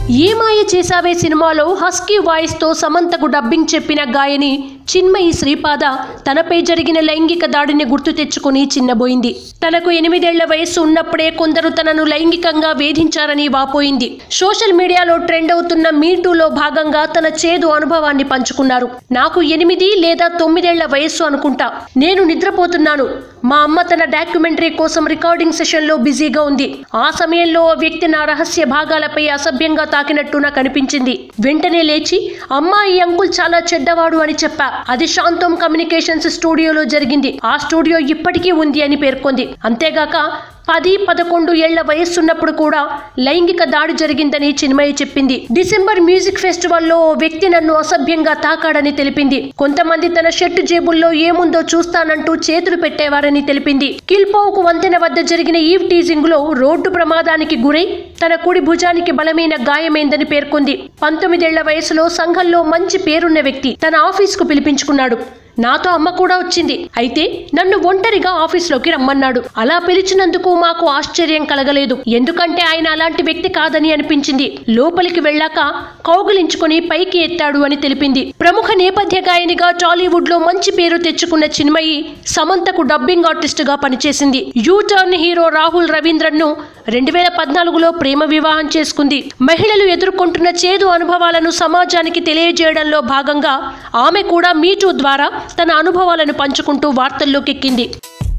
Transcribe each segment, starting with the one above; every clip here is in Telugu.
ఏమాయ చేసావే సినిమాలో హస్కీ వాయిస్తో సమంతకు డబ్బింగ్ చెప్పిన గాయని చిన్మయి శ్రీపాద తనపై జరిగిన లైంగిక దాడిని గుర్తు తెచ్చుకుని చిన్నబోయింది తనకు ఎనిమిదేళ్ల వయస్సు ఉన్నప్పుడే కొందరు తనను లైంగికంగా వేధించారని వాపోయింది సోషల్ మీడియాలో ట్రెండ్ అవుతున్న మీటూలో భాగంగా తన చేదు అనుభవాన్ని పంచుకున్నారు నాకు ఎనిమిది లేదా తొమ్మిదేళ్ల వయస్సు అనుకుంటా నేను నిద్రపోతున్నాను మా అమ్మ తన డాక్యుమెంటరీ కోసం రికార్డింగ్ సెషన్లో బిజీగా ఉంది ఆ సమయంలో ఓ వ్యక్తి నా రహస్య భాగాలపై అసభ్యంగా తాకినట్టు నాకు అనిపించింది వెంటనే లేచి అమ్మా ఈ అంకుల్ చాలా చెడ్డవాడు అని చెప్పా అది శాంతం కమ్యూనికేషన్స్ స్టూడియోలో జరిగింది ఆ స్టూడియో ఇప్పటికీ ఉంది అని పేర్కొంది అంతేగాక పది పదకొండు ఏళ్ల వయస్సున్నప్పుడు కూడా లైంగిక దాడి జరిగిందని చిన్మయి చెప్పింది డిసెంబర్ మ్యూజిక్ ఫెస్టివల్లో ఓ వ్యక్తి నన్ను అసభ్యంగా తాకాడని తెలిపింది కొంతమంది తన షర్టు జేబుల్లో ఏముందో చూస్తానంటూ చేతులు పెట్టేవారని తెలిపింది కిల్పోవుకు వంతెన వద్ద జరిగిన ఈవ్ టీజింగ్ లో రోడ్డు ప్రమాదానికి గురై తన కుడి భుజానికి బలమైన గాయమైందని పేర్కొంది పంతొమ్మిదేళ్ల వయసులో సంఘంలో మంచి పేరున్న వ్యక్తి తన ఆఫీస్కు పిలిపించుకున్నాడు నాతో అమ్మ కూడా వచ్చింది అయితే నన్ను ఒంటరిగా ఆఫీస్లోకి రమ్మన్నాడు అలా పిలిచినందుకు మాకు ఆశ్చర్యం కలగలేదు ఎందుకంటే ఆయన అలాంటి వ్యక్తి కాదని అనిపించింది లోపలికి వెళ్ళాక కౌగిలించుకొని పైకి ఎత్తాడు అని తెలిపింది ప్రముఖ నేపథ్య గాయనిగా టాలీవుడ్ లో మంచి పేరు తెచ్చుకున్న చిన్మయి సమంతకు డబ్బింగ్ ఆర్టిస్ట్ గా పనిచేసింది U turn hero Rahul Ravindran ను రెండు వేల పద్నాలుగులో ప్రేమ వివాహం చేసుకుంది మహిళలు ఎదుర్కొంటున్న చేదు అనుభవాలను సమాజానికి తెలియజేయడంలో భాగంగా ఆమె కూడా మీటూ ద్వారా తన అనుభవాలను పంచుకుంటూ వార్తల్లోకి ఎక్కింది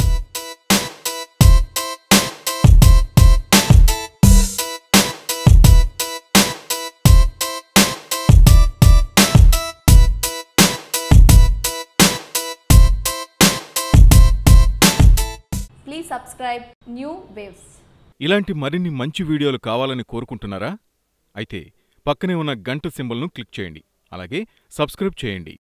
Please subscribe New Waves. ఇలాంటి మరిన్ని మంచి వీడియోలు కావాలని కోరుకుంటున్నారా అయితే పక్కనే ఉన్న గంట సింబల్ను క్లిక్ చేయండి అలాగే సబ్స్క్రైబ్ చేయండి